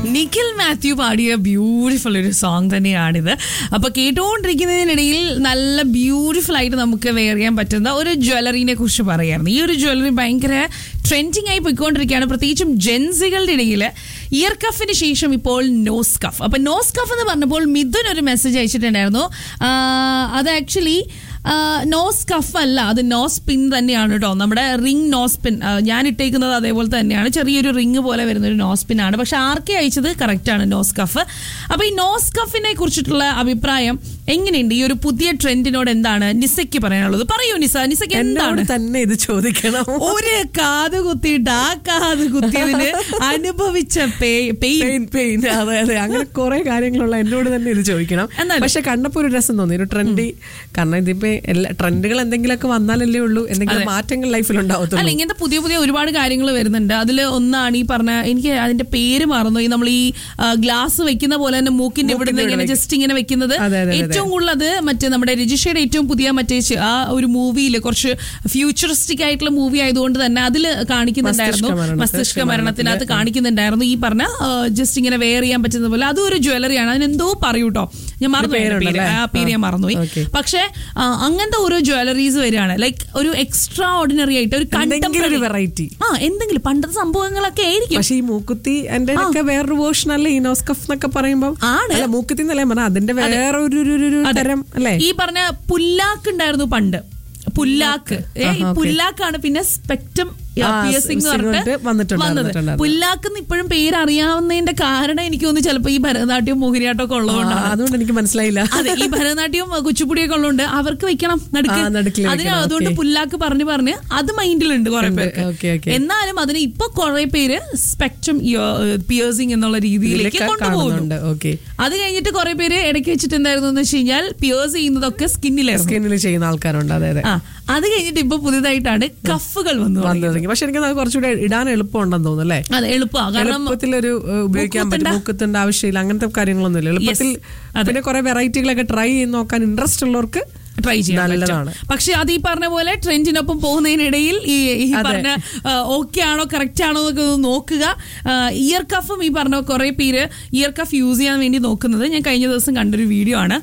നിഖിൽ മാത്യു പാടിയ ബ്യൂട്ടിഫുൾ ഒരു സോങ് തന്നെയാണിത് അപ്പൊ കേട്ടുകൊണ്ടിരിക്കുന്നതിനിടയിൽ നല്ല ബ്യൂട്ടിഫുൾ ആയിട്ട് നമുക്ക് വെയർ ചെയ്യാൻ പറ്റുന്ന ഒരു ജ്വല്ലറിനെ കുറിച്ച് പറയായിരുന്നു ഈ ഒരു ജ്വല്ലറി ഭയങ്കര ട്രെൻഡിങ് ആയി പോയിക്കൊണ്ടിരിക്കുകയാണ് പ്രത്യേകിച്ചും ജെൻസികളുടെ ഇടയിൽ ഇയർ കഫിന് ശേഷം ഇപ്പോൾ നോസ് കഫ് അപ്പൊ നോസ് കഫ് എന്ന് പറഞ്ഞപ്പോൾ മിഥുൻ ഒരു മെസ്സേജ് അയച്ചിട്ടുണ്ടായിരുന്നു ആ, അത് ആക്ച്വലി നോസ് കഫ് അല്ല അത് നോസ് പിൻ തന്നെയാണ് കേട്ടോ നമ്മുടെ റിംഗ് നോസ് പിൻ ഞാൻ ഇട്ടേക്കുന്നത് അതേപോലെ തന്നെയാണ് ചെറിയൊരു റിംഗ് പോലെ വരുന്ന ഒരു നോസ് പിൻ ആണ് പക്ഷെ ആർക്കെ അയച്ചത് കറക്റ്റ് ആണ് നോസ് കഫ് അപ്പൊ ഈ നോസ് കഫിനെ കുറിച്ചിട്ടുള്ള അഭിപ്രായം എങ്ങനെയുണ്ട് ഈ ഒരു പുതിയ ട്രെൻഡിനോട് എന്താണ് നിസയ്ക്ക് പറയാനുള്ളത് പറയൂ നിസ നിസയ്ക്ക് എന്താണ് എന്നോട് തന്നെ ഇത് ചോദിക്കണം ഒരു കാത് കുത്തിയിട്ട് ആ കാത് കുത്തിയതിന് അനുഭവിച്ച പെയിൻ പെയിൻ പെയിൻ അതെ അതെ അങ്ങനെ കുറെ കാര്യങ്ങളുള്ള എന്നോട് തന്നെ ഇത് ചോദിക്കണം എന്നാലും- പക്ഷെ കണ്ടപ്പോ ഒരു രസം തോന്നി ഒരു ട്രെൻഡി കാരണം ഇതിപ്പോ എല്ലാ ട്രെൻഡുകൾ എന്തെങ്കിലുമൊക്കെ വന്നാലല്ലേ ഉള്ളൂ എന്തെങ്കിലും മാറ്റങ്ങൾ ലൈഫിൽ അല്ല ഉണ്ടാവത്തുള്ളൂ ഇങ്ങനത്തെ പുതിയ പുതിയ ഒരുപാട് കാര്യങ്ങൾ വരുന്നുണ്ട് അതിൽ ഒന്നാണ് ഈ പറഞ്ഞ എനിക്ക് അതിന്റെ പേര് മറന്നു ഈ നമ്മൾ ഈ ഗ്ലാസ് വെക്കുന്ന പോലെ തന്നെ മൂക്കിന്റെ ഇവിടെ മൂക്കിന്റെ ഇങ്ങനെ ഇവിടെ ജസ്റ്റ് ഇങ്ങനെ വെക്കുന്നത് അതെ, അതെ, അതെ. ഏറ്റവും കൂടുതൽ അത് മറ്റേ നമ്മുടെ രജിഷയുടെ ഏറ്റവും പുതിയ മറ്റേ ചെ- ആ ഒരു മൂവിയിൽ കുറച്ച് ഫ്യൂച്ചറിസ്റ്റിക് ആയിട്ടുള്ള മൂവി ആയതുകൊണ്ട് തന്നെ അതിൽ കാണിക്കുന്നുണ്ടായിരുന്നു മസ്തിഷ്ക മരണത്തിൽ- മസ്തിഷ്ക മരണത്തിനകത്ത് കാണിക്കുന്നുണ്ടായിരുന്നു ഈ പറഞ്ഞ ജസ്റ്റ് ഇങ്ങനെ വെയർ ചെയ്യാൻ പറ്റുന്ന പോലെ അതും ഒരു ജ്വല്ലറിയാണ് അതിനെന്തോ പറയൂട്ടോ ഞാൻ മറന്നു പോയി അതിന്റെ പേര്. പേരുണ്ടല്ലേ? ആ പേര് ഞാൻ മറന്നുപോയി Okay. പക്ഷെ ആ, അങ്ങനത്തെ ഓരോ ജ്വല്ലറീസ് വരികയാണ് ലൈക്ക് ഒരു എക്സ്ട്രാ ഓർഡിനറി ആയിട്ട് ഒരു എന്തെങ്കിലും ഒരു contemporary- വെറൈറ്റി ആ എന്തെങ്കിലും പണ്ടത്തെ സംഭവങ്ങളൊക്കെ ആയിരിക്കും പക്ഷെ ഈ മൂക്കുത്തി എന്റെ ഒക്കെ വേറൊരു വേർഷൻ അല്ലേ ഈ നോസ്കഫ് എന്നൊക്കെ പറയുമ്പോൾ ആണ്. അല്ല മൂക്കുത്തി എന്നല്ലേ പറഞ്ഞ അതിന്റെ വേറെ ഒരു ഒരു- ഒരു- ഒരു അതെ. തരം അല്ലേ ഈ പറഞ്ഞ പുല്ലാക്ക് ഉണ്ടായിരുന്നു പണ്ട് പുല്ലാക്ക് ഏ, ഈ ആഹാ, okay. പുല്ലാക്കാണ് പിന്നെ സ്പെക്ടം ആ, പിയർസിംഗ് എന്ന് കൊണ്ട് പറഞ്ഞിട്ട് വന്നിട്ടുണ്ട്, വന്നത് വന്നിട്ടുണ്ട്. പുല്ലാക്ക് ഇപ്പോഴും പേര് അറിയാവുന്നതിന്റെ കാരണം എനിക്ക് തോന്നുന്നു ചിലപ്പോ ഈ ഭരതനാട്യവും മോഹിനിയാട്ടവും ഒക്കെ ആ, ഉള്ളതുകൊണ്ടാണ് അതുകൊണ്ട് എനിക്ക് മനസ്സിലായില്ല അതെ ഈ ഭരതനാട്യവും കുച്ചിപ്പുടിയൊക്കെ ഉള്ളതുകൊണ്ട് അവർക്ക് വെക്കണം നടുക്ക് ആ, നടുക്കില് അതിന് വെക്കണം, അതുകൊണ്ട് okay. പുല്ലാക്ക് പറഞ്ഞു പറഞ്ഞ് അത് മൈൻഡിലുണ്ട് കുറെ ഉണ്ട്, പേർക്ക് okay, okay. എന്നാലും അതിന് ഇപ്പൊ കുറെ പേര് സ്പെക്ട്രം പിയേഴ്സിംഗ് എന്നുള്ള രീതിയിലേക്ക് ഇതിലൊക്കെ കൊണ്ടുപോകുന്നു കാണുന്നുണ്ട് ഓക്കെ അത് കഴിഞ്ഞിട്ട് കുറെ പേര് ഇടയ്ക്ക് വെച്ചിട്ട് എന്തായിരുന്നു എന്ന് വെച്ച് കഴിഞ്ഞാൽ പിയേഴ്സ് ചെയ്യുന്നതൊക്കെ സ്കിന്നിലായിരുന്നു സ്കിന്നിൽ ചെയ്യുന്ന ആൾക്കാരുണ്ട് അതെ അതെ ആ അത് കഴിഞ്ഞിട്ട് ഇപ്പൊ പുതിയതായിട്ടാണ് കഫുകൾ വന്നു തുടങ്ങി. വന്നിറങ്ങി പക്ഷെ എനിക്ക് അത് കുറച്ചുകൂടെ ഇടാൻ എളുപ്പമുണ്ടെന്ന് തോന്നുന്നു അല്ലേ അതെ എളുപ്പമാണ് കാരണം എളുപ്പത്തിലൊരു ഏഹ്, ഉപയോഗിക്കാൻ പറ്റും മൂക്കുത്തണ്ട. മൂക്കത്തിന്റെ ആവശ്യമില്ല അങ്ങനത്തെ കാര്യങ്ങളൊന്നുമില്ല എളുപ്പത്തിൽ പിന്നെ കുറെ വെറൈറ്റികളൊക്കെ ട്രൈ ചെയ്ത് നോക്കാൻ ഇൻട്രസ്റ്റ് ഉള്ളവർക്ക് ട്രൈ ചെയ്യാൻ നല്ലതാണ്. പറ്റും. പക്ഷെ അത് ഈ പറഞ്ഞ പോലെ ട്രെൻഡിനൊപ്പം പോകുന്നതിനിടയിൽ ഈ ഈ പറഞ്ഞ ഓക്കെ ആണോ കറക്റ്റ് ആണോ എന്നൊക്കെ ഒന്ന് നോക്കുക ഇയർ കഫും ഈ പറഞ്ഞ കുറെ പേര് ഇയർ കഫ് യൂസ് ചെയ്യാൻ വേണ്ടി നോക്കുന്നത് ഞാൻ കഴിഞ്ഞ ദിവസം കണ്ടൊരു വീഡിയോ ആണ്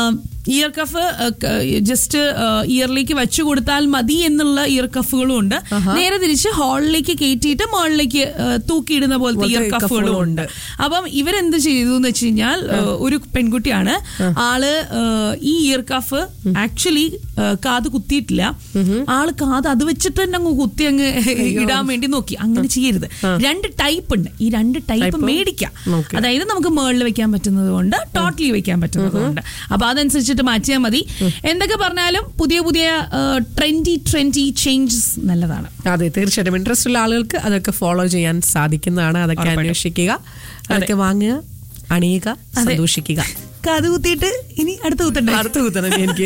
ഇയർ കഫ് ജസ്റ്റ് ഇയറിലേക്ക് വെച്ചു കൊടുത്താൽ മതി എന്നുള്ള ഇയർ കഫുകളും ഉണ്ട് നേരെ തിരിച്ച് ഹാളിലേക്ക് കയറ്റിയിട്ട് മുകളിലേക്ക് ആ, തൂക്കിയിടുന്ന പോലത്തെ ഇയർ പോലത്തെ കഫുകളും ഉണ്ട് അപ്പം ഇവരെന്ത് ചെയ്തു എന്ന് വെച്ച് കഴിഞ്ഞാൽ ഏഹ്, ഒരു പെൺകുട്ടിയാണ് ആള് ഏഹ്, ഈ ഇയർ കഫ് ആക്ച്വലി കാത് കുത്തിയിട്ടില്ല ആള് കാത് അത് വെച്ചിട്ട് തന്നെ അങ്ങ് കുത്തി അങ്ങ് ഇടാൻ വേണ്ടി നോക്കി അങ്ങനെ ചെയ്യരുത് രണ്ട് ടൈപ്പ് ഉണ്ട് ഈ രണ്ട് ടൈപ്പ് മേടിക്കാം Okay. അതായത് നമുക്ക് മേളിൽ വെക്കാൻ പറ്റുന്നത് കൊണ്ട് ടോട്ടലി വെക്കാൻ പറ്റുന്നത് കൊണ്ട് അപ്പൊ അതനുസരിച്ചിട്ട് മാറ്റിയാൽ മതി എന്തൊക്കെ പറഞ്ഞാലും പുതിയ പുതിയ ട്രെൻഡി ട്രെൻഡി ചേഞ്ചസ് നല്ലതാണ് അതെ തീർച്ചയായിട്ടും ഇൻട്രസ്റ്റ് ഉള്ള ആളുകൾക്ക് അതൊക്കെ ഫോളോ ചെയ്യാൻ സാധിക്കുന്നതാണ് അതൊക്കെ അന്വേഷിക്കുക അതൊക്കെ വാങ്ങുക അണിയുക സന്തോഷിക്കുക കാത് കുത്തിയിട്ട് ഇനി അടുത്ത കുത്തണ്ടേ അടുത്ത് കുത്തണം എനിക്ക്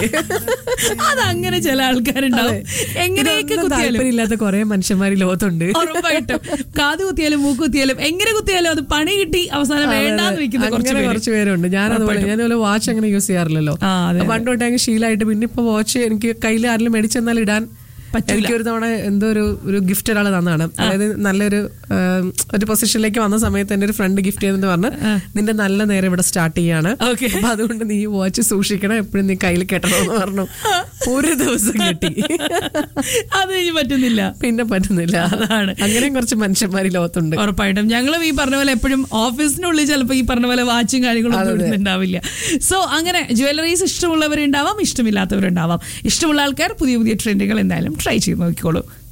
അതങ്ങനെ ചില ആൾക്കാരുണ്ടാവും അതെ. എങ്ങനെയൊക്കെ ഇതൊന്നും കുത്തിയാലും താല്പര്യമില്ലാത്ത കുറെ മനുഷ്യന്മാർ ഈ ലോകത്തുണ്ട് ഉറപ്പായിട്ടും കാത് കുത്തിയാലും മൂക്ക് കുത്തിയാലും എങ്ങനെ കുത്തിയാലും അത് പണി കിട്ടി അവസാനം വേണ്ടാന്ന് വെക്കുന്ന കുറച്ച് അങ്ങനെ പേര്. കുറച്ച് പേരുണ്ട് ഞാൻ അതുപോലെ ഞാൻ അതുപോലെ വാച്ച് അങ്ങനെ യൂസ് ചെയ്യാറില്ലല്ലോ ആ, അതെ, പണ്ട് തൊട്ടേ അങ്ങ് ശീലമായിട്ട് പിന്നെ ഇപ്പൊ വാച്ച് എനിക്ക് കയ്യിൽ ആരെങ്കിലും മേടിച്ചെന്നാൽ ഇടാൻ പറ്റൂല. എനിക്ക് ഒരു തവണ എന്തോ ഒരു ഒരു ഗിഫ്റ്റ് ഒരാൾ തന്നാണ് അതായത് നല്ലൊരു ആ, ഒരു പൊസിഷനിലേക്ക് വന്ന സമയത്ത് എന്റെ ഒരു ഫ്രണ്ട് ഗിഫ്റ്റ് ചെയ്തെന്ന് പറഞ്ഞ് നിന്റെ നല്ല നേരം ഇവിടെ സ്റ്റാർട്ട് ചെയ്യാണ് Okay. അപ്പൊ അതുകൊണ്ട് നീ വാച്ച് സൂക്ഷിക്കണം എപ്പോഴും നീ കയ്യിൽ കെട്ടണമെന്ന് പറഞ്ഞു ഒരു ദിവസം കെട്ടി അത് ഇനി പറ്റുന്നില്ല പിന്നെ പറ്റുന്നില്ല അതാണ്. അങ്ങനെയും കുറച്ച് മനുഷ്യന്മാർ ഈ ലോകത്തുണ്ട് ഉറപ്പായിട്ടും ഞങ്ങളും ഈ പറഞ്ഞ പോലെ എപ്പോഴും ഓഫീസിനുള്ളിൽ ചിലപ്പോൾ ഈ പറഞ്ഞ പോലെ വാച്ചും കാര്യങ്ങളും ഒന്നും ഇടുന്നുണ്ടാവില്ല സോ അങ്ങനെ ജ്വല്ലറീസ് ഇഷ്ടമുള്ളവരുണ്ടാവാം ഇഷ്ടമില്ലാത്തവരുണ്ടാവാം ഇഷ്ടമുള്ള ആൾക്കാർ പുതിയ പുതിയ ട്രെൻഡുകൾ എന്തായാലും ട്രൈ ചെയ്ത് നോക്കിക്കോളൂ